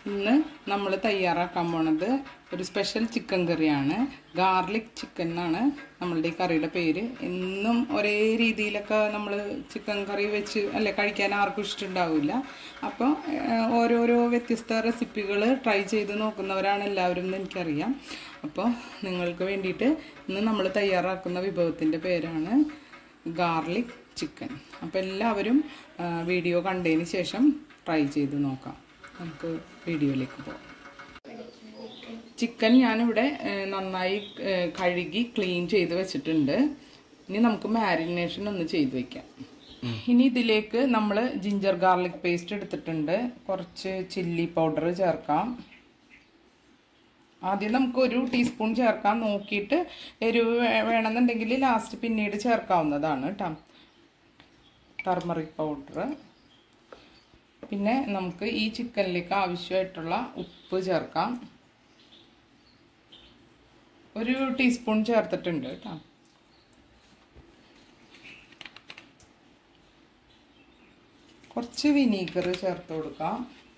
ഇന്ന് നമ്മൾ തയ്യാറാക്കാൻ പോണത് ഒരു സ്പെഷ്യൽ ചിക്കൻ കറിയാണ് ഗാർലിക് ചിക്കൻ എന്നാണ് നമ്മളുടെ ഈ കറിയുടെ പേര് എന്നും ഒരേ രീതിയിലൊക്കെ നമ്മൾ ചിക്കൻ കറി വെച്ച് അല്ലെ കഴിക്കാൻ ആർക്കും ഇഷ്ടമുണ്ടാവില്ല അപ്പോൾ ഏഹ്, ഓരോരോ വ്യത്യസ്ത റെസിപ്പികൾ ട്രൈ ചെയ്ത് നോക്കുന്നവരാണ് എല്ലാവരും എന്ന് എനിക്കറിയാം അപ്പോൾ നിങ്ങൾക്ക് വേണ്ടിയിട്ട് ഇന്ന് നമ്മൾ തയ്യാറാക്കുന്ന വിഭവത്തിൻ്റെ പേരാണ് ഗാർലിക് ചിക്കൻ അപ്പോൾ എല്ലാവരും ആ, വീഡിയോ കണ്ടതിന് ശേഷം ട്രൈ ചെയ്ത് നോക്കാം നമുക്ക് വീഡിയോയിലേക്ക് പോകാം ചിക്കൻ ഞാനിവിടെ ഏ, നന്നായി ഏ, കഴുകി ക്ലീൻ ചെയ്ത് വെച്ചിട്ടുണ്ട് ഇനി നമുക്ക് മാരിനേഷൻ ഒന്ന് ചെയ്ത് വെക്കാം ഇനി ഇതിലേക്ക് നമ്മൾ ജിഞ്ചർ ഗാർലിക് പേസ്റ്റ് എടുത്തിട്ടുണ്ട് കുറച്ച് ചില്ലി പൗഡർ ചേർക്കാം ആദ്യം നമുക്ക് ഒരു ടീസ്പൂൺ ചേർക്കാൻ നോക്കിയിട്ട് എരിവ് വേ- വേണമെന്നുണ്ടെങ്കിൽ ലാസ്റ്റ് പിന്നീട് ചേർക്കാവുന്നതാണ് കേട്ടോ ടർമറിക് പൗഡർ പിന്നെ നമുക്ക് ഈ ചിക്കനിലേക്ക് ആവശ്യമായിട്ടുള്ള ഉപ്പ് ചേർക്കാം ഒരു ടീസ്പൂൺ ചേർത്തിട്ടുണ്ട് കേട്ടോ കുറച്ച് വിനീഗർ ചേർത്ത് കൊടുക്കാം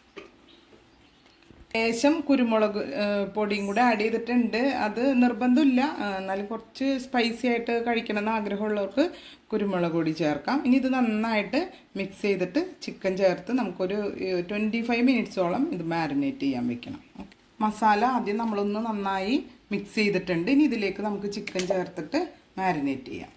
ലേശം കുരുമുളക് ഏഹ്, പൊടിയും കൂടെ ആഡ് ചെയ്തിട്ടുണ്ട് അത് നിർബന്ധമില്ല ഏഹ്, എന്നാലും കുറച്ച് സ്പൈസി ആയിട്ട് കഴിക്കണം എന്ന് ആഗ്രഹമുള്ളവർക്ക് കുരുമുളക് പൊടി ചേർക്കാം ഇനി ഇത് നന്നായിട്ട് മിക്സ് ചെയ്തിട്ട് ചിക്കൻ ചേർത്ത് നമുക്കൊരു ട്വൻറ്റി ഫൈവ് മിനിറ്റ്സോളം ഇത് മാരിനേറ്റ് ചെയ്യാൻ വെക്കണം ഓക്കെ മസാല ആദ്യം നമ്മളൊന്ന് നന്നായി മിക്സ് ചെയ്തിട്ടുണ്ട് ഇനി ഇതിലേക്ക് നമുക്ക് ചിക്കൻ ചേർത്തിട്ട് മാരിനേറ്റ് ചെയ്യാം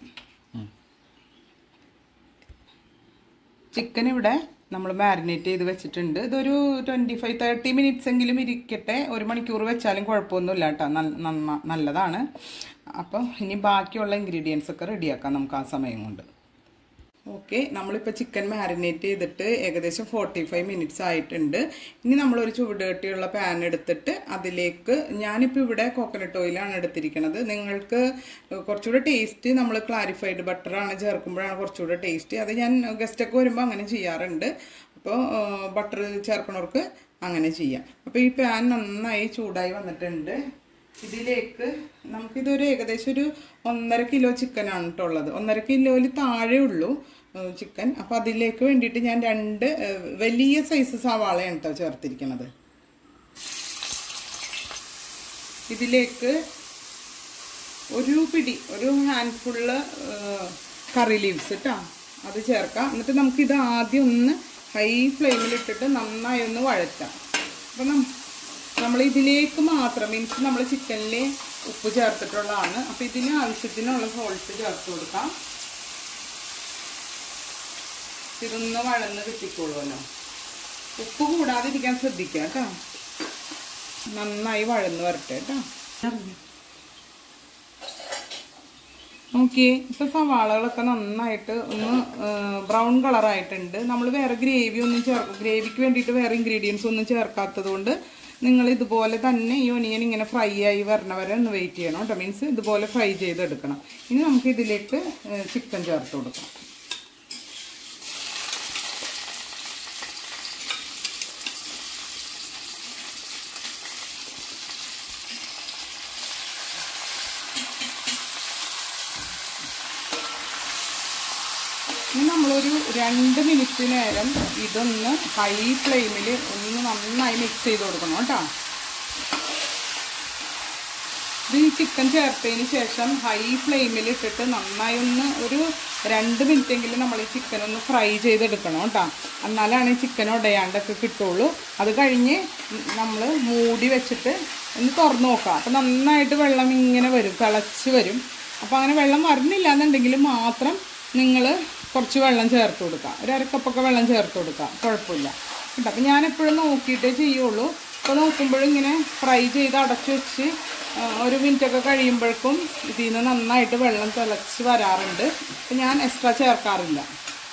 ചിക്കൻ ഇവിടെ നമ്മൾ മാരിനേറ്റ് ചെയ്ത് വെച്ചിട്ടുണ്ട് ഇതൊരു ട്വൻറ്റി ഫൈവ് തേർട്ടി മിനിറ്റ്സ് എങ്കിലും ഇരിക്കട്ടെ ഒരു മണിക്കൂർ വെച്ചാലും കുഴപ്പമൊന്നുമില്ല കേട്ടോ നന്ന- നല്ലതാണ് അപ്പോൾ ഇനി ബാക്കിയുള്ള ഇൻഗ്രീഡിയൻസ് ഒക്കെ റെഡിയാക്കാം നമുക്ക് ആ സമയം കൊണ്ട് ഓക്കെ നമ്മളിപ്പോൾ ചിക്കൻ മാരിനേറ്റ് ചെയ്തിട്ട് ഏകദേശം ഫോർട്ടി ഫൈവ് മിനിറ്റ്സ് ആയിട്ടുണ്ട് ഇനി നമ്മളൊരു ചൂടുകട്ടിയുള്ള പാൻ എടുത്തിട്ട് അതിലേക്ക് ഞാനിപ്പോൾ ഇവിടെ കോക്കനട്ട് ഓയിലാണ് എടുത്തിരിക്കുന്നത് നിങ്ങൾക്ക് കുറച്ചുകൂടെ ടേസ്റ്റ് നമ്മൾ ക്ലാരിഫൈഡ് ബട്ടറാണ് ചേർക്കുമ്പോഴാണ് കുറച്ചുകൂടെ ടേസ്റ്റ് അത് ഞാൻ ഗസ്റ്റൊക്കെ വരുമ്പോൾ അങ്ങനെ ചെയ്യാറുണ്ട് അപ്പോൾ ബട്ടർ ചേർക്കണവർക്ക് അങ്ങനെ ചെയ്യാം അപ്പോൾ ഈ പാൻ നന്നായി ചൂടായി വന്നിട്ടുണ്ട് ഇതിലേക്ക് നമുക്കിതൊരു ഏകദേശം ഒരു ഒന്നര കിലോ ചിക്കനാണ് കേട്ടോ ഉള്ളത് ഒന്നര കിലോയിൽ താഴെ ഉള്ളൂ ഏഹ്, ചിക്കൻ അപ്പോൾ അതിലേക്ക് വേണ്ടിയിട്ട് ഞാൻ രണ്ട് ഏഹ്, വലിയ സൈസ് സവാളയാണ് കേട്ടോ ചേർത്തിരിക്കുന്നത് ഇതിലേക്ക് ഒരു പിടി ഒരു ഹാൻഡ്ഫുള്ള് കറി ലീവ്സ് കേട്ടോ അത് ചേർക്കാം എന്നിട്ട് നമുക്കിത് ആദ്യം ഒന്ന് ഹൈ ഫ്ലെയിമിലിട്ടിട്ട് നന്നായി ഒന്ന് വഴറ്റാം അപ്പം നം നമ്മൾ ഇതിലേക്ക് മാത്രം മീൻസ് നമ്മൾ ചിക്കനിൽ ഉപ്പ് ചേർത്തിട്ടുള്ളതാണ് അപ്പോൾ ഇതിന് ആവശ്യത്തിനുള്ള സോൾട്ട് ചേർത്ത് കൊടുക്കാം ഇതൊന്ന് വഴന്ന് കിട്ടിക്കോളുമല്ലോ ഉപ്പ് കൂടാതിരിക്കാൻ ശ്രദ്ധിക്കുക കേട്ടോ നന്നായി വഴന്ന് വരട്ടെ കേട്ടോ നോക്കിയേ ഇപ്പൊ സവാളകളൊക്കെ നന്നായിട്ട് ഒന്ന് ബ്രൗൺ കളറായിട്ടുണ്ട് നമ്മൾ വേറെ ഗ്രേവി ഒന്നും ചേർക്കും ഗ്രേവിക്ക് വേണ്ടിയിട്ട് വേറെ ഇൻഗ്രീഡിയൻസ് ഒന്നും ചേർക്കാത്തത് കൊണ്ട് നിങ്ങൾ ഇതുപോലെ തന്നെ ഈ ഒനിയൻ ഇങ്ങനെ ഫ്രൈ ആയി വരണ വരെ ഒന്ന് വെയിറ്റ് ചെയ്യണം കേട്ടോ മീൻസ് ഇതുപോലെ ഫ്രൈ ചെയ്തെടുക്കണം ഇനി നമുക്ക് ഇതിലേക്ക് ചിക്കൻ ചേർത്ത് കൊടുക്കാം ഇനി നമ്മളൊരു രണ്ട് മിനിറ്റ് നേരം ഇതൊന്ന് ഹൈ ഫ്ലെയിമിൽ ഒന്ന് നന്നായി മിക്സ് ചെയ്ത് കൊടുക്കണം കേട്ടോ ഇത് ഈ ചിക്കൻ ചേർത്തതിന് ശേഷം ഹൈ ഫ്ലെയിമിൽ ഇട്ടിട്ട് നന്നായി ഒന്ന് ഒരു രണ്ട് മിനിറ്റ് എങ്കിലും നമ്മൾ ഈ ചിക്കൻ ഒന്ന് ഫ്രൈ ചെയ്തെടുക്കണം കേട്ടോ എന്നാലാണ് ഈ ചിക്കൻ ഉടയാണ്ടൊക്കെ കിട്ടുള്ളൂ അത് കഴിഞ്ഞ് നമ്മൾ മൂടി വെച്ചിട്ട് ഒന്ന് തുറന്ന് നോക്കാം അപ്പം നന്നായിട്ട് വെള്ളം ഇങ്ങനെ വരും തിളച്ച് വരും അപ്പോൾ അങ്ങനെ വെള്ളം വരണില്ല എന്നുണ്ടെങ്കിൽ മാത്രം നിങ്ങൾ കുറച്ച് വെള്ളം ചേർത്ത് കൊടുക്കുക ഒരു അരക്കപ്പൊക്കെ വെള്ളം ചേർത്ത് കൊടുക്കുക കുഴപ്പമില്ല കേട്ടോ അപ്പം ഞാൻ എപ്പോഴും നോക്കിയിട്ടേ ചെയ്യുള്ളൂ അപ്പോൾ നോക്കുമ്പോഴും ഇങ്ങനെ ഫ്രൈ ചെയ്ത് അടച്ചു വെച്ച് ആ, ഒരു മിനിറ്റൊക്കെ കഴിയുമ്പോഴേക്കും ഇതിൽ നിന്ന് നന്നായിട്ട് വെള്ളം തിളച്ച് വരാറുണ്ട് അപ്പം ഞാൻ എക്സ്ട്രാ ചേർക്കാറില്ല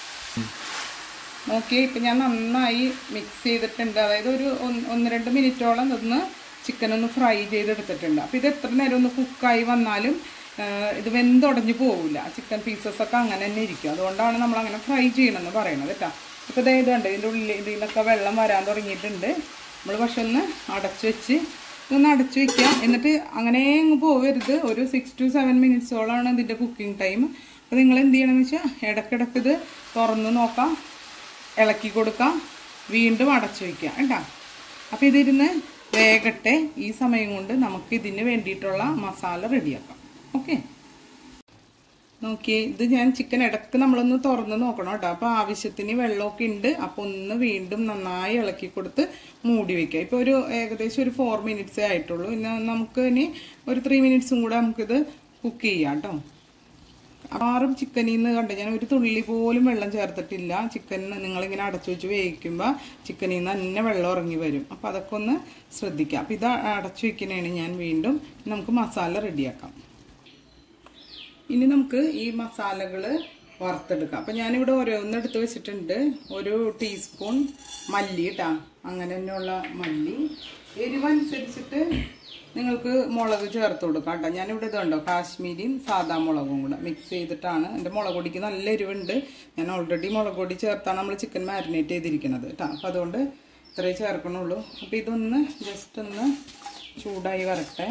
നോക്കി ഇപ്പം ഞാൻ നന്നായി മിക്സ് ചെയ്തിട്ടുണ്ട് അതായത് ഒരു ഒന്ന് ഒന്ന് രണ്ട് മിനിറ്റോളം ഒന്ന് ചിക്കൻ ഒന്ന് ഫ്രൈ ചെയ്തെടുത്തിട്ടുണ്ട് അപ്പോൾ ഇത് എത്ര നേരം ഒന്ന് കുക്കായി വന്നാലും ആ, ഇത് വെന്തുടഞ്ഞ് പോവില്ല ചിക്കൻ പീസസ് ഒക്കെ അങ്ങനെ തന്നെ ഇരിക്കും അതുകൊണ്ടാണ് നമ്മൾ അങ്ങനെ ഫ്രൈ ചെയ്യണമെന്ന് പറയുന്നത് കേട്ടോ ഇപ്പോൾ ഇതേ ഇതുണ്ട് ഇതിൻ്റെ ഉള്ളിൽ ഇതിൽ നിന്നൊക്കെ വെള്ളം വരാൻ തുടങ്ങിയിട്ടുണ്ട് നമ്മൾ പക്ഷെ ഒന്ന് അടച്ചു വെച്ച് ഇതൊന്ന് അടച്ചു വെക്കാം എന്നിട്ട് അങ്ങനെ അങ്ങ് പോവരുത് ഒരു സിക്സ് ടു സെവൻ മിനിറ്റ്സോളമാണ് ഇതിൻ്റെ കുക്കിംഗ് ടൈം അപ്പോൾ നിങ്ങൾ എന്ത് ചെയ്യണമെന്ന് വെച്ചാൽ ഇടയ്ക്കിടയ്ക്ക് ഇത് തുറന്ന് നോക്കാം ഇളക്കി കൊടുക്കാം വീണ്ടും അടച്ചു വയ്ക്കാം കേട്ടോ അപ്പോൾ ഇതിരുന്ന് വേഗട്ടെ ഈ സമയം കൊണ്ട് നമുക്ക് ഇതിന് വേണ്ടിയിട്ടുള്ള മസാല റെഡിയാക്കാം ഓക്കെ നോക്കിയേ ഇത് ഞാൻ ചിക്കൻ ഇടക്ക് നമ്മളൊന്ന് തുറന്ന് നോക്കണം കേട്ടോ അപ്പോൾ ആവശ്യത്തിന് വെള്ളമൊക്കെ ഉണ്ട് അപ്പോൾ ഒന്ന് വീണ്ടും നന്നായി ഇളക്കി കൊടുത്ത് മൂടി വെക്കുക ഇപ്പോൾ ഒരു ഏകദേശം ഒരു ഫോർ മിനിറ്റ്സേ ആയിട്ടുള്ളൂ പിന്നെ നമുക്ക് ഇനി ഒരു ത്രീ മിനിറ്റ്സും കൂടെ നമുക്കിത് കുക്ക് ചെയ്യാം കേട്ടോ ആറും ചിക്കനിൽ നിന്ന് കണ്ട് ഞാൻ ഒരു തുള്ളി പോലും വെള്ളം ചേർത്തിട്ടില്ല ചിക്കൻ നിങ്ങളിങ്ങനെ അടച്ചു വെച്ച് വേവിക്കുമ്പോൾ ചിക്കനിൽ നിന്ന് തന്നെ വെള്ളം ഇറങ്ങി വരും അപ്പോൾ അതൊക്കെ ഒന്ന് ശ്രദ്ധിക്കാം അപ്പോൾ ഇത് അടച്ചു വെക്കുന്നതാണ് ഞാൻ വീണ്ടും നമുക്ക് മസാല റെഡിയാക്കാം ഇനി നമുക്ക് ഈ മസാലകൾ വറുത്തെടുക്കാം അപ്പം ഞാനിവിടെ ഓരോന്ന് എടുത്ത് വെച്ചിട്ടുണ്ട് ഒരു ടീസ്പൂൺ മല്ലി ഇട്ടാ അങ്ങനെ തന്നെയുള്ള മല്ലി എരിവനുസരിച്ചിട്ട് നിങ്ങൾക്ക് മുളക് ചേർത്ത് കൊടുക്കാം കേട്ടോ ഞാനിവിടെ ഇതുണ്ടോ കാശ്മീരിയും സാദാ മുളകും കൂടെ മിക്സ് ചെയ്തിട്ടാണ് എൻ്റെ മുളക് പൊടിക്ക് നല്ല എരിവുണ്ട് ഞാൻ ഓൾറെഡി മുളക് പൊടി ചേർത്താണ് നമ്മൾ ചിക്കൻ മാരിനേറ്റ് ചെയ്തിരിക്കുന്നത് കേട്ടോ അപ്പോൾ അതുകൊണ്ട് ഇത്രയേ ചേർക്കണുള്ളൂ അപ്പോൾ ഇതൊന്ന് ജസ്റ്റ് ഒന്ന് ചൂടായി വരട്ടെ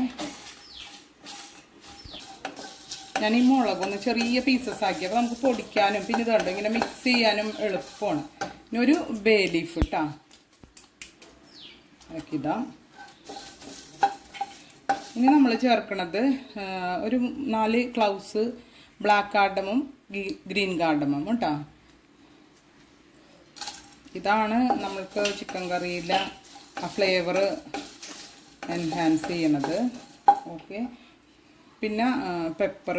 ഞാൻ ഈ മുളകൊന്ന് ചെറിയ പീസസ് ആക്കി അപ്പോൾ നമുക്ക് പൊടിക്കാനും പിന്നെ ഇതുണ്ട് ഇങ്ങനെ മിക്സ് ചെയ്യാനും എളുപ്പമാണ് ഇനി ഒരു ബേ ലീഫ് ഇട്ടാ ആക്കിയിടാം ഇനി നമ്മൾ ചേർക്കണത് ഒരു നാല് ക്ലൗസ് ബ്ലാക്ക് കാർഡമും ഗ്രീൻ കാർഡമും കേട്ടോ ഇതാണ് നമ്മൾക്ക് ചിക്കൻ കറിയിലെ ആ ഫ്ലേവർ എൻഹാൻസ് ചെയ്യണത് ഓക്കെ പിന്നെ പെപ്പർ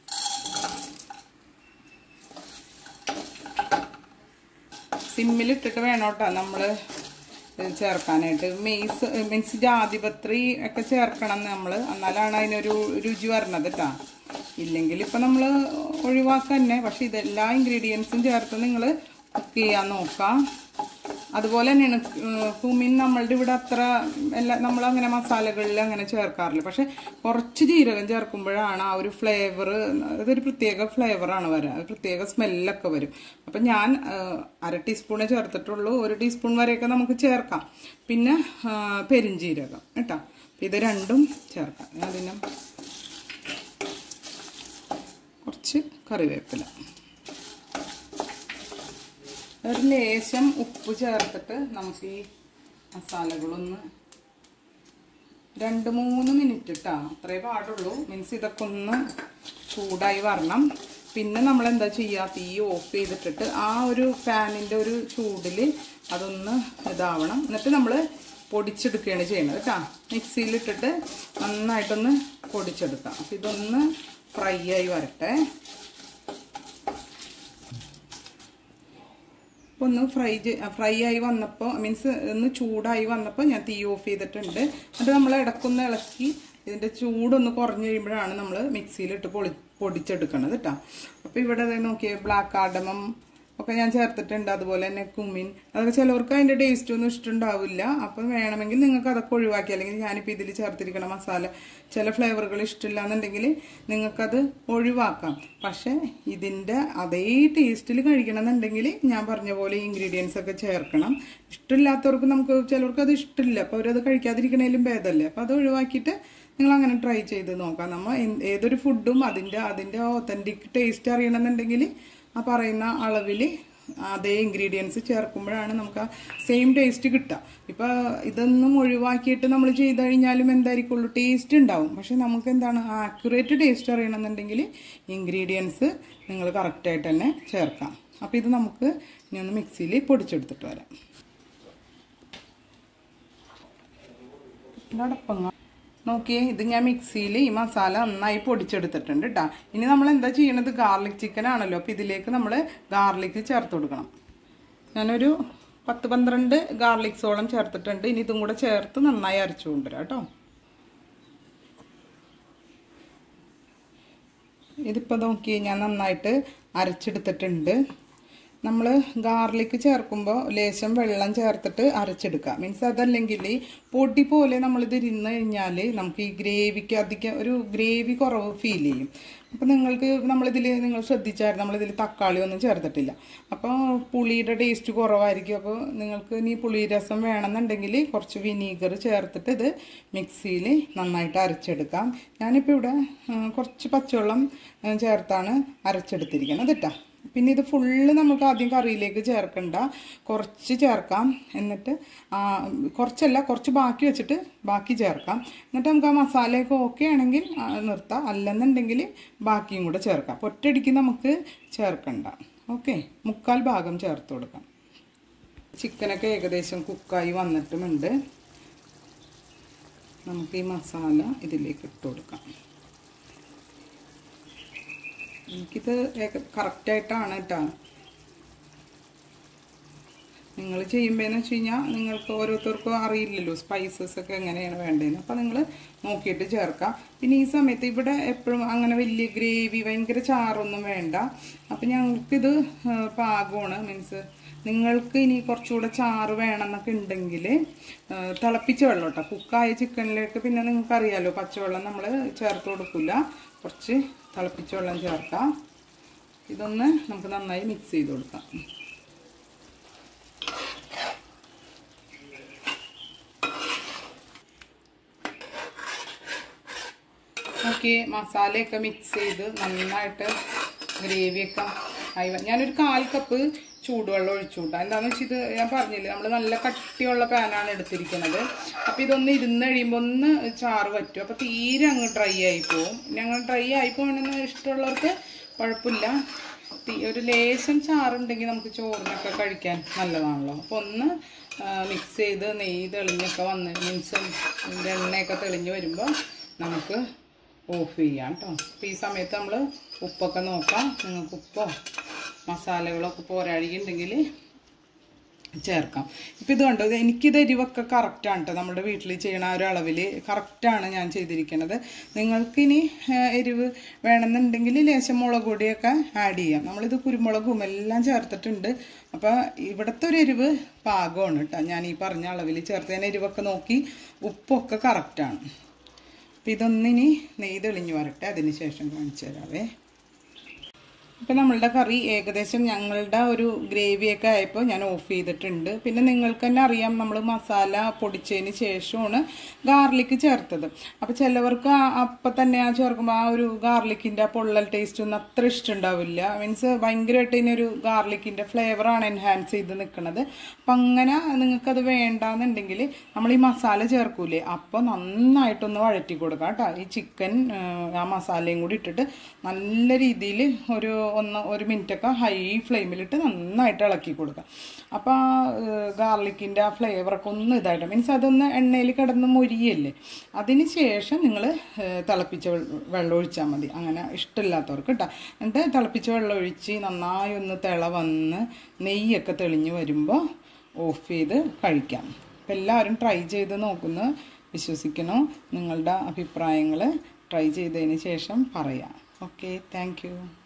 സിമ്മിലിട്ടിട്ട് വേണം കേട്ടോ നമ്മൾ ചേർക്കാനായിട്ട് മെയ്സ് മീൻസ് ജാതിപത്രി ഒക്കെ ചേർക്കണം നമ്മൾ എന്നാലാണ് അതിനൊരു രുചി വരണത് കേട്ടോ ഇല്ലെങ്കിൽ ഇപ്പം നമ്മൾ ഒഴിവാക്കുക തന്നെ പക്ഷെ ഇതെല്ലാ ഇൻഗ്രീഡിയൻസും ചേർത്ത് നിങ്ങൾ കുക്ക് ചെയ്യാൻ നോക്കാം അതുപോലെ തന്നെയാണ് കുമിൻ നമ്മളുടെ ഇവിടെ അത്ര എല്ലാ നമ്മളങ്ങനെ മസാലകളിൽ അങ്ങനെ ചേർക്കാറില്ല പക്ഷെ കുറച്ച് ജീരകം ചേർക്കുമ്പോഴാണ് ആ ഒരു ഫ്ലേവർ അതൊരു പ്രത്യേക ഫ്ലേവറാണ് വരിക ഒരു പ്രത്യേക സ്മെല്ലൊക്കെ വരും അപ്പം ഞാൻ അര ടീസ്പൂണേ ചേർത്തിട്ടുള്ളൂ ഒരു ടീസ്പൂൺ വരെയൊക്കെ നമുക്ക് ചേർക്കാം പിന്നെ പെരിഞ്ജീരകം കേട്ടോ ഇത് രണ്ടും ചേർക്കാം അതിന് കുറച്ച് കറിവേപ്പില ഒരു ലേശം ഉപ്പ് ചേർത്തിട്ട് നമുക്ക് ഈ മസാലകളൊന്ന് രണ്ട് മൂന്ന് മിനിറ്റ് ഇട്ടാ അത്രേ പാടുള്ളൂ മീൻസ് ഇതൊക്കെ ഒന്ന് ചൂടായി വരണം പിന്നെ നമ്മൾ എന്താ ചെയ്യുക തീ ഓഫ് ചെയ്തിട്ടിട്ട് ആ ഒരു ഫാനിൻ്റെ ഒരു ചൂടിൽ അതൊന്ന് ഇതാവണം എന്നിട്ട് നമ്മൾ പൊടിച്ചെടുക്കുകയാണ് ചെയ്യുന്നത് കേട്ടോ മിക്സിയിലിട്ടിട്ട് നന്നായിട്ടൊന്ന് പൊടിച്ചെടുക്കാം അപ്പം ഇതൊന്ന് ഫ്രൈ ആയി വരട്ടെ അപ്പോൾ ഒന്ന് ഫ്രൈ ഫ്രൈ ആയി വന്നപ്പോൾ മീൻസ് ഒന്ന് ചൂടായി വന്നപ്പോൾ ഞാൻ തീ ഓഫ് ചെയ്തിട്ടുണ്ട് എന്നിട്ട് നമ്മൾ ഇടക്കൊന്ന് ഇളക്കി ഇതിൻ്റെ ചൂടൊന്ന് കുറഞ്ഞ് കഴിയുമ്പോഴാണ് നമ്മൾ മിക്സിയിലിട്ട് പൊളി പൊടിച്ചെടുക്കണത് കേട്ടോ അപ്പോൾ ഇവിടെ നോക്കിയേ ബ്ലാക്ക് കാർഡമം ഒക്കെ ഞാൻ ചേർത്തിട്ടുണ്ട് അതുപോലെ തന്നെ കുമിൻ അതൊക്കെ ചിലവർക്ക് അതിൻ്റെ ടേസ്റ്റ് ഒന്നും ഇഷ്ടമുണ്ടാവില്ല അപ്പം വേണമെങ്കിൽ നിങ്ങൾക്ക് അതൊക്കെ ഒഴിവാക്കി അല്ലെങ്കിൽ ഞാനിപ്പോൾ ഇതിൽ ചേർത്തിരിക്കുന്ന മസാല ചില ഫ്ലേവറുകൾ ഇഷ്ടമില്ല എന്നുണ്ടെങ്കിൽ നിങ്ങൾക്കത് ഒഴിവാക്കാം പക്ഷേ ഇതിൻ്റെ അതേ ടേസ്റ്റിൽ കഴിക്കണമെന്നുണ്ടെങ്കിൽ ഞാൻ പറഞ്ഞ പോലെ ഇൻഗ്രീഡിയൻസ് ഒക്കെ ചേർക്കണം ഇഷ്ടമില്ലാത്തവർക്ക് നമുക്ക് ചിലവർക്ക് അത് ഇഷ്ടമില്ല അപ്പോൾ അവരത് കഴിക്കാതിരിക്കണേലും ഭേദമല്ലേ അപ്പോൾ അത് ഒഴിവാക്കിയിട്ട് നിങ്ങൾ അങ്ങനെ ട്രൈ ചെയ്ത് നോക്കാം നമ്മൾ ഏതൊരു ഫുഡും അതിൻ്റെ അതിൻ്റെ ഓത്തൻറ്റിക് ടേസ്റ്റ് അറിയണമെന്നുണ്ടെങ്കിൽ ആ പറയുന്ന അളവിൽ അതേ ഇൻഗ്രീഡിയൻസ് ചേർക്കുമ്പോഴാണ് നമുക്ക് ആ സെയിം ടേസ്റ്റ് കിട്ടുക ഇപ്പോൾ ഇതൊന്നും ഒഴിവാക്കിയിട്ട് നമ്മൾ ചെയ്ത് കഴിഞ്ഞാലും എന്തായിരിക്കുള്ളൂ ടേസ്റ്റ് ഉണ്ടാവും പക്ഷെ നമുക്ക് എന്താണ് ആക്യുറേറ്റ് ടേസ്റ്റ് അറിയണമെന്നുണ്ടെങ്കിൽ ഇൻഗ്രീഡിയൻസ് നിങ്ങൾ കറക്റ്റായിട്ട് തന്നെ ചേർക്കാം അപ്പോൾ ഇത് നമുക്ക് ഇനി ഒന്ന് മിക്സിയിൽ പൊടിച്ചെടുത്തിട്ട് വരാം അടപ്പങ്ങ നോക്കിയേ ഇത് ഞാൻ മിക്സിയിൽ ഈ മസാല നന്നായി പൊടിച്ചെടുത്തിട്ടുണ്ട് കേട്ടോ ഇനി നമ്മൾ എന്താ ചെയ്യണത് ഗാർലിക് ചിക്കൻ ആണല്ലോ അപ്പോൾ ഇതിലേക്ക് നമ്മൾ ഗാർലിക് ചേർത്ത് കൊടുക്കണം ഞാനൊരു പത്ത് പന്ത്രണ്ട് ഗാർലിക്സോളം ചേർത്തിട്ടുണ്ട് ഇനി ഇതും കൂടെ ചേർത്ത് നന്നായി അരച്ചു കൊണ്ടുവരാം കേട്ടോ ഇതിപ്പോൾ നോക്കി ഞാൻ നന്നായിട്ട് അരച്ചെടുത്തിട്ടുണ്ട് നമ്മൾ ഗാർലിക് ചേർക്കുമ്പോൾ ലേശം വെള്ളം ചേർത്തിട്ട് അരച്ചെടുക്കുക മീൻസ് അതല്ലെങ്കിൽ പൊടി പോലെ നമ്മളിത് ഇരുന്ന് കഴിഞ്ഞാൽ നമുക്ക് ഈ ഗ്രേവിക്ക് അധികം ഒരു ഗ്രേവി കുറവ് ഫീൽ ചെയ്യും അപ്പോൾ നിങ്ങൾക്ക് നമ്മളിതിൽ നിങ്ങൾ ശ്രദ്ധിച്ചായിരുന്നു നമ്മളിതിൽ തക്കാളി ഒന്നും ചേർത്തിട്ടില്ല അപ്പോൾ പുളിയുടെ ടേസ്റ്റ് കുറവായിരിക്കും അപ്പോൾ നിങ്ങൾക്ക് ഇനി പുളി രസം വേണമെന്നുണ്ടെങ്കിൽ കുറച്ച് വിനീഗർ ചേർത്തിട്ട് ഇത് മിക്സിയിൽ നന്നായിട്ട് അരച്ചെടുക്കാം ഞാനിപ്പോൾ ഇവിടെ കുറച്ച് പച്ചവെള്ളം ചേർത്താണ് അരച്ചെടുത്തിരിക്കുന്നത് കേട്ടോ പിന്നെ ഇത് ഫുള്ള് നമുക്ക് ആദ്യം കറിയിലേക്ക് ചേർക്കണ്ട കുറച്ച് ചേർക്കാം എന്നിട്ട് ആ, കുറച്ചല്ല കുറച്ച് ബാക്കി വെച്ചിട്ട് ബാക്കി ചേർക്കാം എന്നിട്ട് നമുക്ക് ആ മസാലയൊക്കെ ഓക്കെ ആണെങ്കിൽ ആ, നിർത്താം അല്ലെന്നുണ്ടെങ്കിൽ ബാക്കിയും കൂടെ ചേർക്കാം അപ്പോൾ ഒറ്റയടിക്ക് നമുക്ക് ചേർക്കണ്ട ഓക്കെ മുക്കാൽ ഭാഗം ചേർത്ത് കൊടുക്കാം ചിക്കനൊക്കെ ഏകദേശം കുക്കായി വന്നിട്ടുമുണ്ട് നമുക്ക് ഈ മസാല ഇതിലേക്ക് ഇട്ട് കൊടുക്കാം എനിക്കിത് കറക്റ്റായിട്ടാണ് കേട്ടോ നിങ്ങൾ ചെയ്യുമ്പോഴെന്ന് വെച്ച് കഴിഞ്ഞാൽ നിങ്ങൾക്ക് ഓരോരുത്തർക്കും അറിയില്ലല്ലോ സ്പൈസസ് ഒക്കെ എങ്ങനെയാണ് വേണ്ടതെന്ന് അപ്പോൾ നിങ്ങൾ നോക്കിയിട്ട് ചേർക്കാം പിന്നെ ഈ സമയത്ത് ഇവിടെ എപ്പോഴും അങ്ങനെ വലിയ ഗ്രേവി ഭയങ്കര ചാറൊന്നും വേണ്ട അപ്പം ഞങ്ങൾക്കിത് ആ, പാകമാണ് മീൻസ് നിങ്ങൾക്ക് ഇനി കുറച്ചുകൂടെ ചാറ് വേണമെന്നൊക്കെ ഉണ്ടെങ്കിൽ തിളപ്പിച്ച വെള്ളം കേട്ടോ കുക്കായ ചിക്കനിലേക്ക് പിന്നെ നിങ്ങൾക്ക് അറിയാലോ പച്ചവെള്ളം നമ്മൾ ചേർത്ത് കൊടുക്കില്ല കുറച്ച് തിളപ്പിച്ച വെള്ളം ചേർക്കാം ഇതൊന്ന് നമുക്ക് നന്നായി മിക്സ് ചെയ്ത് കൊടുക്കാം ഓക്കെ മസാലയൊക്കെ മിക്സ് ചെയ്ത് നന്നായിട്ട് ഗ്രേവിയൊക്കെ ആയി വ- ഞാനൊരു കാൽ കപ്പ് ചൂടുവെള്ളം ഒഴിച്ചു കൂട്ടാം എന്താണെന്ന് വെച്ചാൽ ഇത് ഞാൻ പറഞ്ഞില്ലേ നമ്മൾ നല്ല കട്ടിയുള്ള പാനാണ് എടുത്തിരിക്കുന്നത് അപ്പോൾ ഇതൊന്ന് ഇരുന്ന് കഴിയുമ്പോൾ ഒന്ന് ചാറ് പറ്റും അപ്പോൾ തീരെ അങ്ങ് ഡ്രൈ ആയി പോവും ഞങ്ങൾ ഡ്രൈ ആയി പോകണമെന്ന് ഇഷ്ടമുള്ളവർക്ക് കുഴപ്പമില്ല തീ- ഒരു ലേശം ചാറുണ്ടെങ്കിൽ നമുക്ക് ചോറിനൊക്കെ കഴിക്കാൻ നല്ലതാണല്ലോ അപ്പോൾ ഒന്ന് മിക്സ് ചെയ്ത് നെയ്യ് തെളിഞ്ഞൊക്കെ വന്ന് മീൻസ് എണ്ണയൊക്കെ തെളിഞ്ഞ് വരുമ്പോൾ നമുക്ക് ഓഫ് ചെയ്യാം കേട്ടോ അപ്പോൾ ഈ സമയത്ത് നമ്മൾ ഉപ്പൊക്കെ നോക്കാം നിങ്ങൾക്ക് ഉപ്പോ മസാലകളൊക്കെ പോരാഴികയുണ്ടെങ്കിൽ ചേർക്കാം ഇപ്പം ഇത് കണ്ടോ ഇത് എനിക്കിത് എരിവൊക്കെ കറക്റ്റാണ് കേട്ടോ നമ്മുടെ വീട്ടിൽ ചെയ്യണ ആ ഒരു അളവിൽ കറക്റ്റാണ് ഞാൻ ചെയ്തിരിക്കുന്നത് നിങ്ങൾക്കിനി ആ, എരിവ് വേണമെന്നുണ്ടെങ്കിൽ ലേശം മുളക് പൊടിയൊക്കെ ആഡ് ചെയ്യാം നമ്മളിത് കുരുമുളകും എല്ലാം ചേർത്തിട്ടുണ്ട് അപ്പോൾ ഇവിടുത്തെ ഒരു എരിവ് പാകമാണ് കേട്ടോ ഞാൻ ഈ പറഞ്ഞ അളവിൽ ചേർത്തതിന് എരിവൊക്കെ നോക്കി ഉപ്പൊക്കെ കറക്റ്റാണ് അപ്പം ഇതൊന്നിനി നെയ്യ് തെളിഞ്ഞു വരട്ടെ അതിന് ശേഷം കാണിച്ചു തരാവേ ഇപ്പം നമ്മളുടെ കറി ഏകദേശം ഞങ്ങളുടെ ഒരു ഗ്രേവിയൊക്കെ ആയപ്പോൾ ഞാൻ ഓഫ് ചെയ്തിട്ടുണ്ട് പിന്നെ നിങ്ങൾക്ക് തന്നെ അറിയാം നമ്മൾ മസാല പൊടിച്ചതിന് ശേഷമാണ് ഗാർലിക്ക് ചേർത്തത് അപ്പോൾ ചിലവർക്ക് ആ- അപ്പം തന്നെ ആ ചേർക്കുമ്പോൾ ആ ഒരു ഗാർലിക്കിൻ്റെ ആ പൊള്ളൽ ടേസ്റ്റ് ഒന്നും അത്ര ഇഷ്ടമുണ്ടാവില്ല മീൻസ് ഭയങ്കരമായിട്ട് ഇതിനൊരു ഗാർലിക്കിൻ്റെ ഫ്ലേവറാണ് എൻഹാൻസ് ചെയ്ത് നിൽക്കുന്നത് അപ്പം അങ്ങനെ നിങ്ങൾക്കത് വേണ്ടാന്നുണ്ടെങ്കിൽ നമ്മൾ ഈ മസാല ചേർക്കൂലേ അപ്പോൾ നന്നായിട്ടൊന്ന് വഴറ്റി കൊടുക്കാം കേട്ടോ ഈ ചിക്കൻ ആ മസാലയും കൂടി ഇട്ടിട്ട് നല്ല രീതിയിൽ ഒരു ഒന്ന് ഒരു മിനിറ്റൊക്കെ ഹൈ ഫ്ലെയിമിലിട്ട് നന്നായിട്ട് ഇളക്കി കൊടുക്കാം അപ്പോൾ ആ ഗാർലിക്കിൻ്റെ ആ ഫ്ലേവറൊക്കെ ഒന്ന് ഇതായിട്ട് മീൻസ് അതൊന്ന് എണ്ണയിൽ കിടന്ന് മൊരിയല്ലേ അതിന് ശേഷം നിങ്ങൾ തിളപ്പിച്ച വെള്ള- വെള്ളം ഒഴിച്ചാൽ മതി അങ്ങനെ ഇഷ്ടമില്ലാത്തവർക്ക് കേട്ടോ എന്നിട്ട് തിളപ്പിച്ച വെള്ളം ഒഴിച്ച് നന്നായി ഒന്ന് തിള വന്ന് നെയ്യൊക്കെ തെളിഞ്ഞ് വരുമ്പോൾ ഓഫ് ചെയ്ത് കഴിക്കാം അപ്പം എല്ലാവരും ട്രൈ ചെയ്ത് നോക്കുന്നു വിശ്വസിക്കുന്നു നിങ്ങളുടെ അഭിപ്രായങ്ങൾ ട്രൈ ചെയ്തതിന് ശേഷം പറയാം ഓക്കെ താങ്ക് യു